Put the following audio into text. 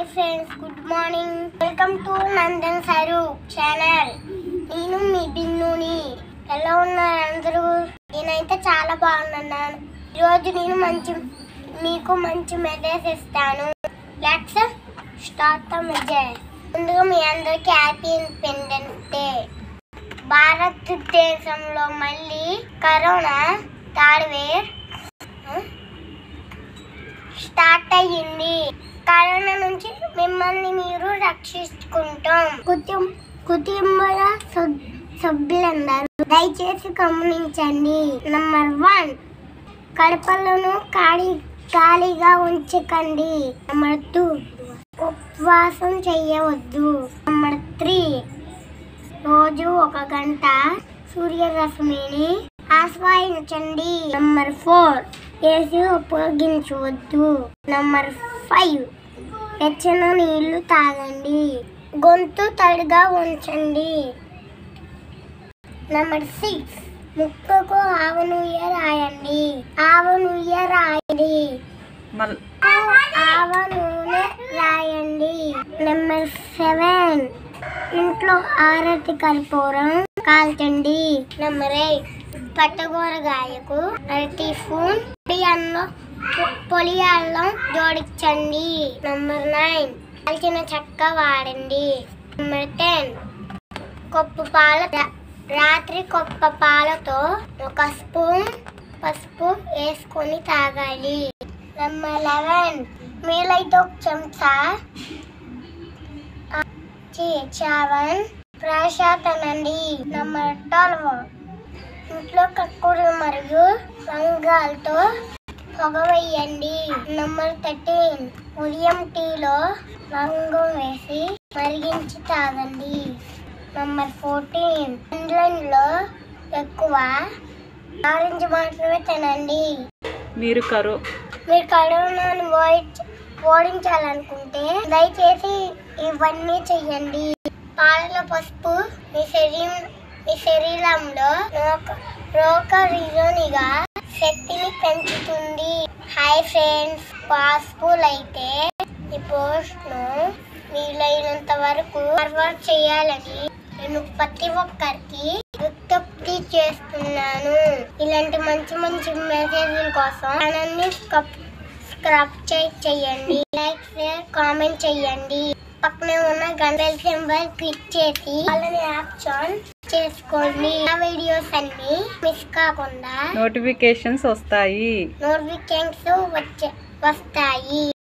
friends good morning welcome to Nandan సరు channel నేను మీ బిన్నుని ఎలా ఉన్నారు అందరూ నేనైతే చాలా బాగున్నాను ఈరోజు నేను మంచి మీకు మంచి మెసేజ్ ఇస్తాను లెట్స్ స్టార్ట్ ద మెసేజ్ ముందుగా మీ అందరికీ హ్యాపీ ఇండిపెండెన్స్ డే భారతదేశంలో మళ్ళీ కరోనా థర్డ్ వేవ్ స్టార్ట్ అయ్యింది కరోనా నుంచి మిమ్మల్ని మీరు రక్షించుకుంటాం కుటుంబ కుటుంబ సభ్- సభ్యులందరూ దయచేసి గమనించండి నంబర్ వన్ కడపలను ఖాళీ ఖాళీగా ఉంచకండి నంబర్ టూ ఉపవాసం చేయవద్దు నంబర్ త్రీ రోజు ఒక గంట సూర్యరశ్మిని ఆస్వాదించండి నంబర్ ఫోర్ ఏసీ ఉపయోగించవద్దు నంబర్ ఫైవ్ వెచ్చని నీళ్లు తాగండి గొంతు తడిగా ఉంచండి నంబర్ సిక్స్ ముక్కకు ఆవు నుయ్య రాయండి ఆవు నుయ్య రాయండి మల్ ఆవ నూనె రాయండి నెంబర్ సెవెన్ ఇంట్లో ఆరతి కర్పూరం కాల్చండి నెంబర్ ఎయిట్ పట్టకూరగాయకు అరటి స్పూన్ పొడి అన్నం పొడి అల్లం జోడించండి నెంబర్ నైన్ కాల్చిన చెక్క వాడండి నెంబర్ టెన్ కొప్పు పాల రా- రాత్రి కొప్ప పాలతో ఒక స్పూన్ పసుపు వేసుకొని తాగాలి నెంబర్ లెవెన్ మీలైతే ఒక చెంచా ఆ, చి చావన్ ప్రశాతనండి నెంబర్ ట్వెల్వ్ ఇంట్లో కక్కుడు మరియు రంగాలతో పొగ వేయండి నెంబర్ థర్టీన్ ఉదయం టీలో రంగం వేసి మరిగించి తాగండి నెంబర్ ఫోర్టీన్ లో ఎక్కువ ఆరెంజ్ మాత్రమే తినండి మీరు కరో మీరు కరోనాను ఓడించ ఓడించాలనుకుంటే దయచేసి ఇవన్నీ చెయ్యండి పాలలో పసుపు మీ శరీరం మీ శరీరంలో రోగ రోగ నిరోధిగా శక్తిని పెంచుతుంది హాయ్ ఫ్రెండ్స్ పాసిబుల్ అయితే ఈ పోస్ట్ ను వీలైనంత వరకు ఫార్వర్డ్ చేయాలని నేను ప్రతి ఒక్కరికి విజ్ఞప్తి చేస్తున్నాను ఇలాంటి మంచి మంచి మెసేజ్ల కోసం ఛానల్ని సబ్స్క్రైబ్ చేయండి లైక్ షేర్ కామెంట్ చేయండి పక్కనే ఉన్న గంటల సింబల్ క్లిక్ చేసి వాళ్ళని ఆప్షన్ చేసుకోండి ఆ వీడియోస్ అన్ని మిస్ కాకుండా నోటిఫికేషన్స్ వస్తాయి నోటిఫికేషన్స్ వచ్చే వస్తాయి